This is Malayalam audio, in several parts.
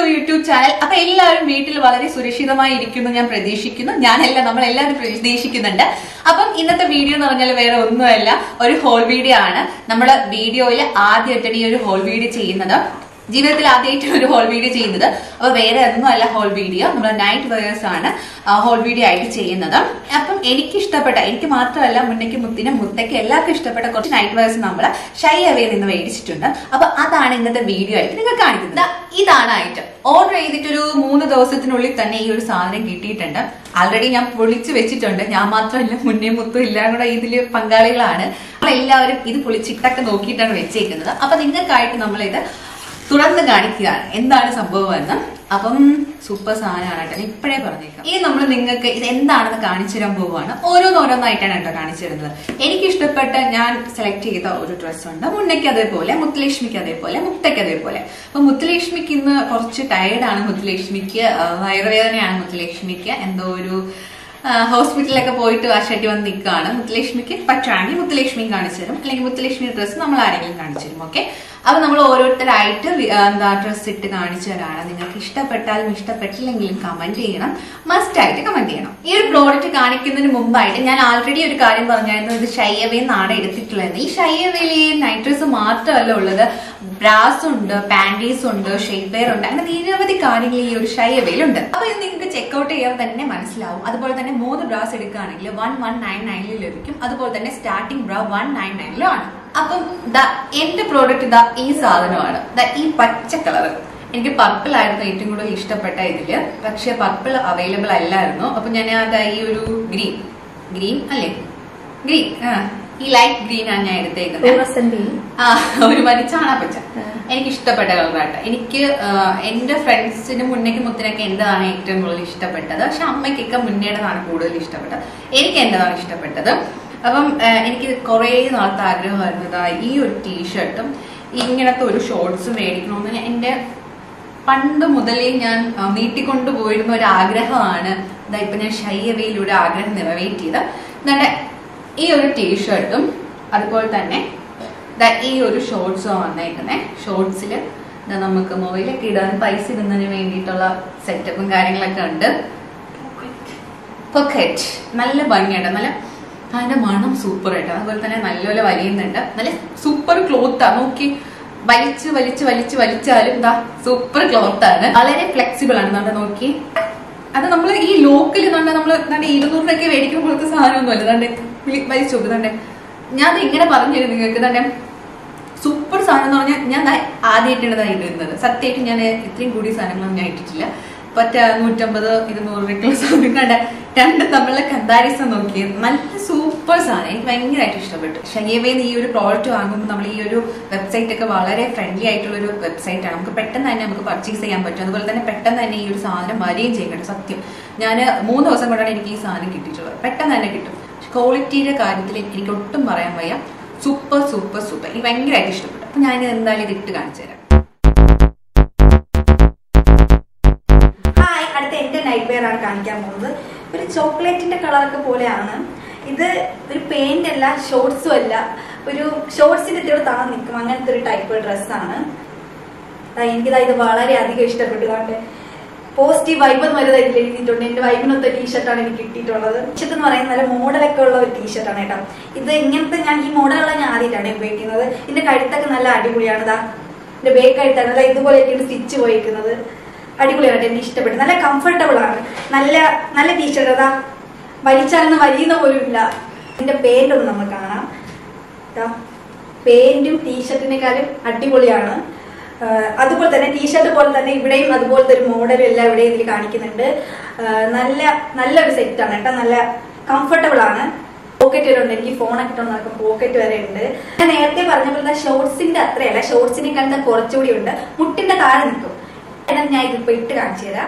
യൂട്യൂബ് ചാനൽ അപ്പൊ എല്ലാവരും വീട്ടിൽ വളരെ സുരക്ഷിതമായി ഇരിക്കുന്നു ഞാൻ പ്രതീക്ഷിക്കുന്നു ഞാനല്ല നമ്മൾ എല്ലാവരും പ്രതീക്ഷിക്കുന്നുണ്ട് അപ്പം ഇന്നത്തെ വീഡിയോ എന്ന് പറഞ്ഞാൽ വേറെ ഒന്നുമല്ല ഒരു ഹോൾ വീഡിയോ ആണ് നമ്മൾ വീഡിയോയിൽ ആദ്യമായിട്ടാണ് ഈ ഒരു ഹോൾ വീഡിയോ ചെയ്യുന്നത് ജീവിതത്തിൽ ആദ്യമായിട്ട് ഒരു ഹോൾ വീഡിയോ ചെയ്യുന്നത് അപ്പൊ വേറെ ഒന്നുമല്ല ഹോൾ വീഡിയോ നമ്മൾ നൈറ്റ് വെയേഴ്സ് ആണ് ഹോൾ വീഡിയോ ആയിട്ട് ചെയ്യുന്നത് അപ്പം എനിക്ക് ഇഷ്ടപ്പെട്ട എനിക്ക് മാത്രമല്ല മുന്നയ്ക്ക് മുത്തിന് മുത്തയ്ക്ക് എല്ലാവർക്കും ഇഷ്ടപ്പെട്ട കുറച്ച് നൈറ്റ് വെയേഴ്സ് നമ്മൾ ഷൈ അവയിൽ നിന്ന് മേടിച്ചിട്ടുണ്ട് അപ്പൊ അതാണ് ഇന്നത്തെ വീഡിയോ ആയിട്ട് നിങ്ങൾ കാണിക്കുന്നത് ദാ ഇതാണ് ഐറ്റം ഓർഡർ ചെയ്തിട്ടൊരു മൂന്ന് ദിവസത്തിനുള്ളിൽ തന്നെ ഈ ഒരു സാധനം കിട്ടിയിട്ടുണ്ട് ആൾറെഡി ഞാൻ പൊളിച്ച് വെച്ചിട്ടുണ്ട് ഞാൻ മാത്രമല്ല മുന്നേ മുത്തും എല്ലാം കൂടെ ഇതിൽ പങ്കാളികളാണ് നമ്മളെല്ലാവരും ഇത് പൊളിച്ചിട്ടൊക്കെ നോക്കിയിട്ടാണ് വെച്ചേക്കുന്നത് അപ്പൊ നിങ്ങൾക്കായിട്ട് നമ്മളിത് തുറന്ന് കാണിക്കുകയാണ് എന്താണ് സംഭവം എന്ന് അപ്പം സൂപ്പർ സാധനമാണ് കേട്ടോ ഞാൻ ഇപ്പോഴേ പറഞ്ഞേക്കാം ഇനി നമ്മൾ നിങ്ങൾക്ക് ഇത് എന്താണെന്ന് കാണിച്ചു തരാൻ പോവുകയാണ് ഓരോന്നോരോന്നായിട്ടാണ് കേട്ടോ കാണിച്ചു തരുന്നത് എനിക്ക് ഇഷ്ടപ്പെട്ട ഞാൻ സെലക്ട് ചെയ്ത ഒരു ഡ്രസ്സ് ഉണ്ട് മുന്നയ്ക്ക് അതേപോലെ മുത്തുലക്ഷ്മിക്ക് അതേപോലെ മുത്തയ്ക്ക് അതേപോലെ അപ്പൊ മുത്തുലക്ഷ്മിക്ക് ഇന്ന് കുറച്ച് ടയർഡാണ് മുത്തുലക്ഷ്മിക്ക് ആ, വയറുവേദനയാണ് മുത്തുലക്ഷ്മിക്ക് എന്തോ ഒരു ആ, ഹോസ്പിറ്റലിലൊക്കെ പോയിട്ട് വാശാട്ടി വന്ന് നിൽക്കുകയാണ് മുത്തുലക്ഷ്മിക്ക് പറ്റുകയാണെങ്കിൽ മുത്തുലക്ഷ്മി കാണിച്ചു തരും അല്ലെങ്കിൽ മുത്തുലക്ഷ്മി ഡ്രസ്സ് നമ്മൾ ആരെങ്കിലും കാണിച്ചു തരും ഓക്കെ അപ്പൊ നമ്മൾ ഓരോരുത്തരായിട്ട് വി- ആ, എന്താ ഡ്രസ്സ് ഇട്ട് കാണിച്ചു തരാണ് നിങ്ങൾക്ക് ഇഷ്ടപ്പെട്ടാലും ഇഷ്ടപ്പെട്ടില്ലെങ്കിലും കമന്റ് ചെയ്യണം മസ്റ്റ് ആയിട്ട് കമന്റ് ചെയ്യണം ഈ ഒരു പ്രോഡക്റ്റ് കാണിക്കുന്നതിന് മുമ്പായിട്ട് ഞാൻ ആൾറെഡി ഒരു കാര്യം പറഞ്ഞായിരുന്നു ഇത് ഷയ്യവേ നാടെ എടുത്തിട്ടുള്ളത് ഈ ഷയ്യവേയിൽ ഈ നൈറ്റ് ഡ്രസ് മാത്രമല്ല ഉള്ളത് ബ്രാസ് ഉണ്ട് പാൻറ്റീസ് ഉണ്ട് ഷെയ്പെയർ ഉണ്ട് അങ്ങനെ നിരവധി കാര്യങ്ങൾ ഈ ഒരു ഷയ്യവയിലുണ്ട് അപ്പൊ ഇത് നിങ്ങൾക്ക് ചെക്ക്ഔട്ട് ചെയ്യാൻ തന്നെ മനസ്സിലാവും അതുപോലെ തന്നെ മൂന്ന് ബ്രാസ് എടുക്കുകയാണെങ്കിൽ വൺ വൺ നയൻ നയനിൽ ലഭിക്കും അതുപോലെ തന്നെ സ്റ്റാർട്ടിംഗ് ബ്രാ വൺ നയൻ നയനിലും ആണ് അപ്പം ദാ എന്റെ പ്രോഡക്റ്റ് ഇതാ ഈ സാധനമാണ് ദാ ഈ പച്ച കളർ എനിക്ക് പർപ്പിൾ ആയിരുന്നു ഏറ്റവും കൂടുതൽ ഇഷ്ടപ്പെട്ട ഇതില് പക്ഷെ പർപ്പിൾ അവൈലബിൾ അല്ലായിരുന്നു അപ്പൊ ഞാൻ അതാ ഈ ഒരു ഗ്രീൻ ഗ്രീൻ അല്ലേ ഗ്രീൻ ആ ഈ ലൈറ്റ് ഗ്രീൻ ആണ് ഞാൻ എടുത്തേക്കുന്നത് ഫ്ലൂറസെന്റ് ആ ഒരുമാതിരി ചാണാപ്പച്ച എനിക്ക് ഇഷ്ടപ്പെട്ട കളറായിട്ട് എനിക്ക് ആ, എന്റെ ഫ്രണ്ട്സിന് മുന്നേക്ക് മുത്തിനൊക്കെ എന്റേതാണ് ഏറ്റവും കൂടുതൽ ഇഷ്ടപ്പെട്ടത് പക്ഷെ അമ്മയ്ക്കൊക്കെ മുന്നേടതാണ് കൂടുതൽ ഇഷ്ടപ്പെട്ടത് എനിക്ക് എന്റേതാണ് ഇഷ്ടപ്പെട്ടത് അപ്പം ആ, എനിക്ക് കുറേ നാളത്തെ ആഗ്രഹമായിരുന്നു ഇതാ ഈ ഒരു ടീഷർട്ടും ഇങ്ങനത്തെ ഒരു ഷോർട്സും മേടിക്കണമെന്ന് ഞാൻ എന്റെ പണ്ട് മുതലേ ഞാൻ ആ, നീട്ടിക്കൊണ്ടു പോയിരുന്ന ഒരു ആഗ്രഹമാണ് ഇതാ ഇപ്പൊ ഞാൻ ഷയ്യവയിലൂടെ ആഗ്രഹം നിറവേറ്റിയത് എന്നിട്ട് ഈ ഒരു ടീഷർട്ടും അതുപോലെ തന്നെ ദാ ഈ ഒരു ഷോർട്സും വന്നേക്കുന്നേ ഷോർട്സിൽ നമുക്ക് മൊബൈലൊക്കെ ഇടാൻ പൈസ ഇടുന്നതിന് വേണ്ടിയിട്ടുള്ള സെറ്റപ്പും കാര്യങ്ങളൊക്കെ ഉണ്ട് പൊക്കറ്റ് നല്ല ഭംഗിയുണ്ട് നല്ല അതിന്റെ മണം സൂപ്പർ ആയിട്ട് അതുപോലെ തന്നെ നല്ലപോലെ വലിയുന്നുണ്ട് നല്ല സൂപ്പർ ക്ലോത്താ നോക്കി വലിച്ച് വലിച്ച് വലിച്ച് വലിച്ചാലും ഇതാ സൂപ്പർ ക്ലോത്ത് ആണ് വളരെ ഫ്ലെക്സിബിൾ ആണ് നമ്മുടെ നോക്കി അത് നമ്മൾ ഈ ലോക്കൽ കണ്ട നമ്മൾ നമ്മുടെ ഇരുന്നൂറ് രൂപയ്ക്ക് മേടിക്കുന്ന പോലത്തെ സാധനമൊന്നുമല്ല ദാണ്ടെ വിളി- വലിച്ചു നോക്ക് ദാണ്ടെ ഞാൻ അത് ഇങ്ങനെ പറഞ്ഞു തരും നിങ്ങൾക്ക് തന്നെ സൂപ്പർ സാധനം എന്ന് പറഞ്ഞാൽ ഞാൻ ആദ്യമായിട്ടാണ് ഇതാ ഇടുന്നത് സത്യമായിട്ട് ഞാൻ ഇത്രയും കൂടിയ സാധനങ്ങളൊന്നും ഞാൻ ഇട്ടിട്ടില്ല പറ്റ നൂറ്റമ്പത് ഇരുന്നൂറ് രൂപയ്ക്കുള്ള സാധനം കണ്ട രണ്ട് തമ്മിലുള്ള കന്താരിസം നോക്കി നല്ല സൂപ്പർ സാധനം എനിക്ക് ഭയങ്കരമായിട്ട് ഇഷ്ടപ്പെട്ടു ഷനിയവേന്ന് ഈ ഒരു പ്രോഡക്റ്റ് വാങ്ങുമ്പോൾ നമ്മൾ ഈ ഒരു വെബ്സൈറ്റ് ഒക്കെ വളരെ ഫ്രണ്ട്ലി ആയിട്ടുള്ള ഒരു വെബ്സൈറ്റ് ആണ് നമുക്ക് പെട്ടെന്ന് തന്നെ നമുക്ക് പർച്ചേസ് ചെയ്യാൻ പറ്റും അതുപോലെ തന്നെ പെട്ടെന്ന് തന്നെ ഈ ഒരു സാധനം വരികയും ചെയ്യും കേട്ടോ സത്യം ഞാൻ മൂന്ന് ദിവസം കൊണ്ടാണ് എനിക്ക് ഈ സാധനം കിട്ടിയിട്ടുള്ളത് പെട്ടെന്ന് തന്നെ കിട്ടും ക്വാളിറ്റിയുടെ കാര്യത്തിൽ എനിക്ക് ഒട്ടും പറയാൻ വയ്യ സൂപ്പർ സൂപ്പർ സൂപ്പർ എനിക്ക് ഭയങ്കരമായിട്ട് ഇഷ്ടപ്പെട്ടു അപ്പൊ ഞാൻ എന്തായാലും ഇത് ഇട്ട് കാണിച്ചു തരാം ഹായ് അടുത്ത എന്റെ നൈറ്റ് വെയർ ആണ് കാണിക്കാൻ പോകുന്നത് ഒരു ചോക്ലേറ്റിന്റെ കളറൊക്കെ പോലെയാണ് ഇത് ഒരു പെയിന്റ് അല്ല ഷോർട്സും അല്ല ഒരു ഷോർട്സിന്റെ ഇത്തിരി താഴെ നിൽക്കും അങ്ങനത്തെ ഒരു ടൈപ്പ് ഡ്രസ്സാണ് എനിക്കിതാ ഇത് വളരെ അധികം ഇഷ്ടപ്പെട്ടു ഇതാണ്ട് പോസിറ്റീവ് വൈബ് എന്ന് വരുന്നത് ഇതിൽ എഴുതിയിട്ടുണ്ട് എന്റെ വൈബിനൊത്ത ടീഷർട്ടാണ് എനിക്ക് കിട്ടിയിട്ടുള്ളത് ടീഷർട്ട് എന്ന് പറയുന്നത് നല്ല മോഡലൊക്കെ ഉള്ള ഒരു ടീഷർട്ടാണ് കേട്ടോ ഇത് ഇങ്ങനത്തെ ഞാൻ ഈ മോഡലുള്ള ഞാൻ ആദ്യമായിട്ടാണ് ഉപയോഗിക്കുന്നത് ഇതിന്റെ കഴുത്തൊക്കെ നല്ല അടിപൊളിയാണ് ഇതാ ഇതിന്റെ ബേക്ക് കഴുത്താണ് അതായത് ഇതുപോലെയൊക്കെയാണ് സ്റ്റിച്ച് പോയിരിക്കുന്നത് അടിപൊളിയാണ് കേട്ടോ. എനിക്ക് ഇഷ്ടപ്പെട്ടു നല്ല കംഫർട്ടബിൾ ആണ് നല്ല നല്ല ടീഷർട്ട് അതാ വലിച്ചാലൊന്നും വലിയുന്ന പോലും ഇല്ല ഇതിന്റെ പേന്റ് ഒന്ന് നമ്മൾ കാണാം ദാ, പേന്റും ടീഷർട്ടിനെക്കാളും അടിപൊളിയാണ് ആ, അതുപോലെ തന്നെ ടീഷർട്ട് പോലെ തന്നെ ഇവിടെയും അതുപോലത്തെ ഒരു മോഡലും എല്ലാം ഇവിടെ ഇതിൽ കാണിക്കുന്നുണ്ട് ആ, നല്ല നല്ലൊരു സെറ്റാണ് കേട്ടോ നല്ല കംഫർട്ടബിൾ ആണ് പോക്കറ്റ് വരെ ഉണ്ട് എനിക്ക് ഫോണൊക്കെ ഇട്ടോ നടക്കും പോക്കറ്റ് വരെ ഉണ്ട് ഞാൻ നേരത്തെ പറഞ്ഞ പോലെ ഷോർട്സിന്റെ അത്രയല്ല ഷോർട്സിനെക്കാളും കുറച്ചുകൂടി ഉണ്ട് മുട്ടിന്റെ താഴെ നിൽക്കും എന്നാൽ ഞാൻ ഇതിപ്പോ ഇട്ട് കാണിച്ചു തരാം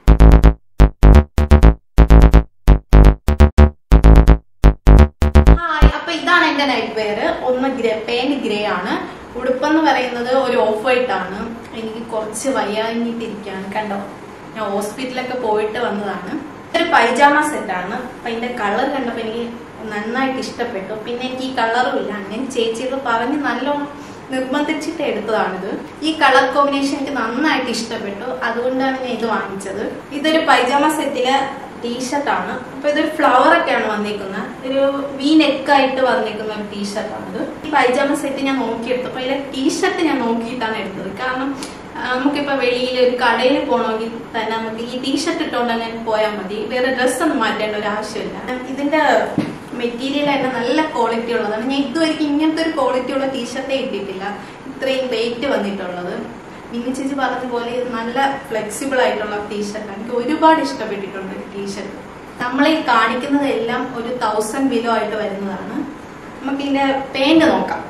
ഹായ് അപ്പൊ ഇതാണ് എന്റെ നൈറ്റ് വെയർ ഒന്ന് ഗ്രേ പേന്റ് ഗ്രേ ആണ് ഉടുപ്പെന്ന് പറയുന്നത് ഒരു ഓഫ് വൈറ്റ് ആണ് എനിക്ക് കുറച്ച് വയ്യാഞ്ഞിട്ടിരിക്കാണ് കണ്ടോ ഞാൻ ഹോസ്പിറ്റലൊക്കെ പോയിട്ട് വന്നതാണ് ഒരു പൈജാമ സെറ്റ് ആണ് അപ്പൊ ഇതിന്റെ കളർ കണ്ടപ്പോ എനിക്ക് നന്നായിട്ട് ഇഷ്ടപ്പെട്ടു പിന്നെ എനിക്ക് ഈ കളറും ഇല്ല അങ്ങനെ ചേച്ചിയോട് പറഞ്ഞ് നല്ലോണം നിർബന്ധിച്ചിട്ട് എടുത്തതാണിത് ഈ കളർ കോമ്പിനേഷൻ എനിക്ക് നന്നായിട്ട് ഇഷ്ടപ്പെട്ടു അതുകൊണ്ടാണ് ഞാൻ ഇത് വാങ്ങിച്ചത് ഇതൊരു പൈജാമ സെറ്റിലെ ടീഷർട്ടാണ് അപ്പൊ ഇതൊരു ഫ്ലവർ ഒക്കെയാണ് വന്നിരിക്കുന്നത് ഒരു വി നെക്കായിട്ട് വന്നിരിക്കുന്ന ഒരു ടീഷർട്ടാണിത് ഈ പൈജാമ സെറ്റ് ഞാൻ നോക്കിയെടുത്തപ്പോ അതിലെ ടീഷർട്ട് ഞാൻ നോക്കിയിട്ടാണ് എടുത്തത് കാരണം ആ, നമുക്കിപ്പോ വെളിയിൽ ഒരു കടയിൽ പോകണമെങ്കിൽ തന്നെ നമുക്ക് ഈ ടീഷർട്ട് ഇട്ടുകൊണ്ട് അങ്ങനെ പോയാൽ മതി വേറെ ഡ്രസ്സ് ഒന്നും മാറ്റേണ്ട ഒരു ആവശ്യമില്ല ഇതിന്റെ മെറ്റീരിയൽ തന്നെ നല്ല ക്വാളിറ്റി ഉള്ളതാണ് ഞാൻ ഇതുവരെയ്ക്കും ഇങ്ങനത്തെ ഒരു ക്വാളിറ്റി ഉള്ള ടീഷർട്ടേ ഇട്ടിട്ടില്ല ഇത്രയും വെയിറ്റ് വന്നിട്ടുള്ളത് മിനി ചേച്ചി പറഞ്ഞ പോലെ ഇത് നല്ല ഫ്ലെക്സിബിൾ ആയിട്ടുള്ള ടീഷർട്ടാണ് എനിക്ക് ഒരുപാട് ഇഷ്ടപ്പെട്ടിട്ടുണ്ട് ഈ ടീഷർട്ട് നമ്മളെ ഈ കാണിക്കുന്നതെല്ലാം ഒരു തൗസൻഡ് ബിലോ ആയിട്ട് വരുന്നതാണ് നമുക്ക് ഇതിന്റെ പെയിന്റ് നോക്കാം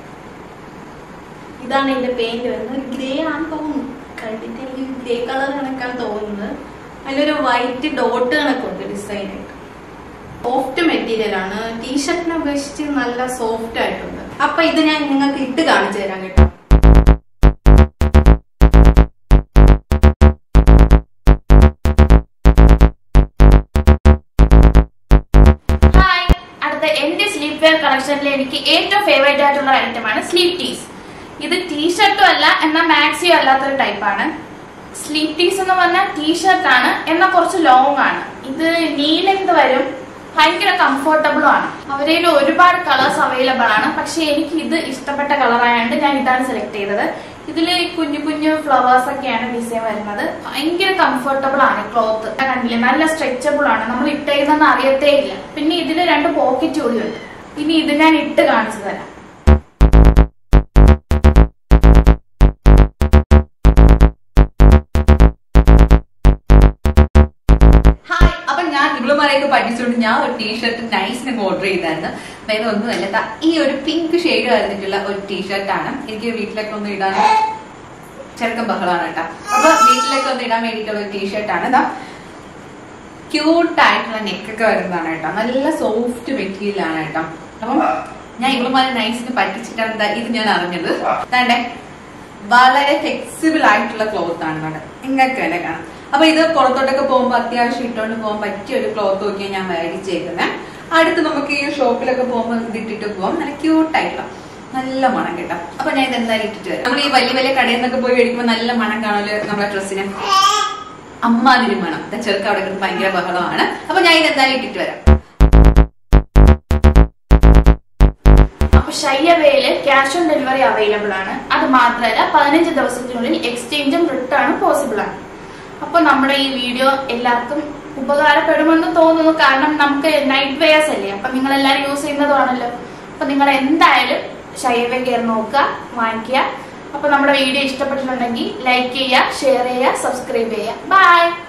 ഇതാണ് ഇതിന്റെ പെയിന്റ് വരുന്നത് ഗ്രേ ആണ് തോന്നുന്നു കണ്ടിട്ട് എനിക്ക് ഗ്രേ കളർ കണക്കാണ് തോന്നുന്നത് അതിലൊരു വൈറ്റ് ഡോട്ട് കണക്കുണ്ട് ഡിസൈൻ ആയിട്ട് സോഫ്റ്റ് മെറ്റീരിയൽ ആണ് ടീഷർട്ടിനെ അപേക്ഷിച്ച് നല്ല സോഫ്റ്റ് ആയിട്ടുണ്ട് അപ്പൊ ഇത് ഞാൻ നിങ്ങൾക്ക് ഇട്ട് കാണിച്ചു തരാം കേട്ടോ ഹായ് അടുത്ത എന്റെ സ്ലീപ്പ് വെയർ കളക്ഷനിൽ എനിക്ക് ഏറ്റവും ഫേവറേറ്റ് ആയിട്ടുള്ള ഐറ്റമാണ് സ്ലീപ്പ് ടീസ് ഇത് ടീഷർട്ടും അല്ല എന്നാൽ മാക്സിയോ അല്ലാത്തൊരു ടൈപ്പാണ് സ്ലീപ്പ് ടീസ് എന്ന് പറഞ്ഞാൽ ടീഷർട്ടാണ് എന്നാൽ കുറച്ച് ലോങ് ആണ് ഇത് നീ ലെങ്ത് വരും ഭയങ്കര കംഫർട്ടബിളും ആണ് അവരയിൽ ഒരുപാട് കളേഴ്സ് അവൈലബിൾ ആണ് പക്ഷെ എനിക്ക് ഇത് ഇഷ്ടപ്പെട്ട കളർ ആയതുകൊണ്ട് ഞാൻ ഇതാണ് സെലക്ട് ചെയ്തത് ഇതിൽ കുഞ്ഞു കുഞ്ഞു ഫ്ലവേഴ്സ് ഒക്കെയാണ് ഡിസൈൻ വരുന്നത് ഭയങ്കര കംഫർട്ടബിൾ ആണ് ക്ലോത്ത് കണ്ടില്ലേ നല്ല സ്ട്രെച്ചബിൾ ആണ് നമ്മൾ ഇട്ടേക്കുന്ന അറിയത്തേ ഇല്ല പിന്നെ ഇതിൽ രണ്ട് പോക്കറ്റ് കൂടി ഉണ്ട് ഇനി ഇത് ഞാൻ ഇട്ട് കാണിച്ചു തരാം ഹായ് അപ്പൊ ഞാൻ ഇവളുമാരെയൊക്കെ പഠിച്ചുകൊണ്ട് ഞാൻ ഒരു ടീഷർട്ട് നൈസിന് ഓർഡർ ചെയ്തായിരുന്നു വേറെ ഒന്നുമല്ല ദാ ഈ ഒരു പിങ്ക് ഷെയ്ഡ് വരുന്നിട്ടുള്ള ഒരു ടീഷർട്ടാണ് എനിക്ക് വീട്ടിലൊക്കെ ഒന്ന് ഇടാൻ ചെറുക്കം ബഹളമാണ് കേട്ടോ അപ്പൊ വീട്ടിലൊക്കെ ഒന്ന് ഇടാൻ വേണ്ടിയിട്ടുള്ള ഒരു ടീഷർട്ടാണ് ഇതാ ക്യൂട്ട് ആയിട്ടുള്ള നെക്കൊക്കെ വരുന്നതാണ് കേട്ടോ നല്ല സോഫ്റ്റ് മെറ്റീരിയൽ ആണ് കേട്ടോ അപ്പം ഞാൻ ഇവളുമാരെ നൈസിന് പറ്റിച്ചിട്ടാണ് ദാ ഇത് ഞാൻ അറിഞ്ഞത് താണ്ടേ വളരെ ഫ്ലെക്സിബിൾ ആയിട്ടുള്ള ക്ലോത്ത് ആണ് നമ്മുടെ നിങ്ങൾക്ക് തന്നെ കാണാം അപ്പൊ ഇത് പുറത്തോട്ടൊക്കെ പോകുമ്പോൾ അത്യാവശ്യം ഇട്ടുകൊണ്ട് പോകാൻ പറ്റിയ ഒരു ക്ലോത്ത് നോക്കിയാണ് ഞാൻ മേടിച്ചേക്കുന്നത് അടുത്ത് നമുക്ക് ഈ ഷോപ്പിലൊക്കെ പോകുമ്പോൾ ഇത് ഇട്ടിട്ട് പോകാം നല്ല ക്യൂട്ട് ആയിട്ടുള്ള നല്ല മണം കേട്ടോ അപ്പൊ ഞാൻ ഇത് എന്തായാലും ഇട്ടിട്ട് വരാം നമ്മൾ ഈ വലിയ വലിയ കടയിൽ നിന്നൊക്കെ പോയി കഴിക്കുമ്പോൾ നല്ല മണം കാണുമല്ലോ നമ്മുടെ ഡ്രസ്സിന് അമ്മാതിരി മണം ദാ ചെറുക്ക അവിടെ കിടന്ന് ഭയങ്കര ബഹളമാണ് അപ്പൊ ഞാൻ ഇത് എന്തായാലും ഇട്ടിട്ട് വരാം അപ്പൊ ഷയ്യവയില് ക്യാഷ് ഓൺ ഡെലിവറി അവൈലബിൾ ആണ് അത് മാത്രമല്ല പതിനഞ്ച് ദിവസത്തിനുള്ളിൽ എക്സ്ചേഞ്ചും റിട്ടേണും പോസിബിൾ ആണ് അപ്പൊ നമ്മുടെ ഈ വീഡിയോ എല്ലാവർക്കും ഉപകാരപ്പെടുമെന്ന് തോന്നുന്നു കാരണം നമുക്ക് നൈറ്റ് വെയേഴ്സ് അല്ലേ അപ്പൊ നിങ്ങൾ എല്ലാവരും യൂസ് ചെയ്യുന്നതാണല്ലോ അപ്പൊ നിങ്ങൾ എന്തായാലും ഷൈവേ കയറി നോക്കുക വാങ്ങിക്കുക അപ്പൊ നമ്മുടെ വീഡിയോ ഇഷ്ടപ്പെട്ടിട്ടുണ്ടെങ്കിൽ ലൈക്ക് ചെയ്യുക ഷെയർ ചെയ്യുക സബ്സ്ക്രൈബ് ചെയ്യുക ബൈ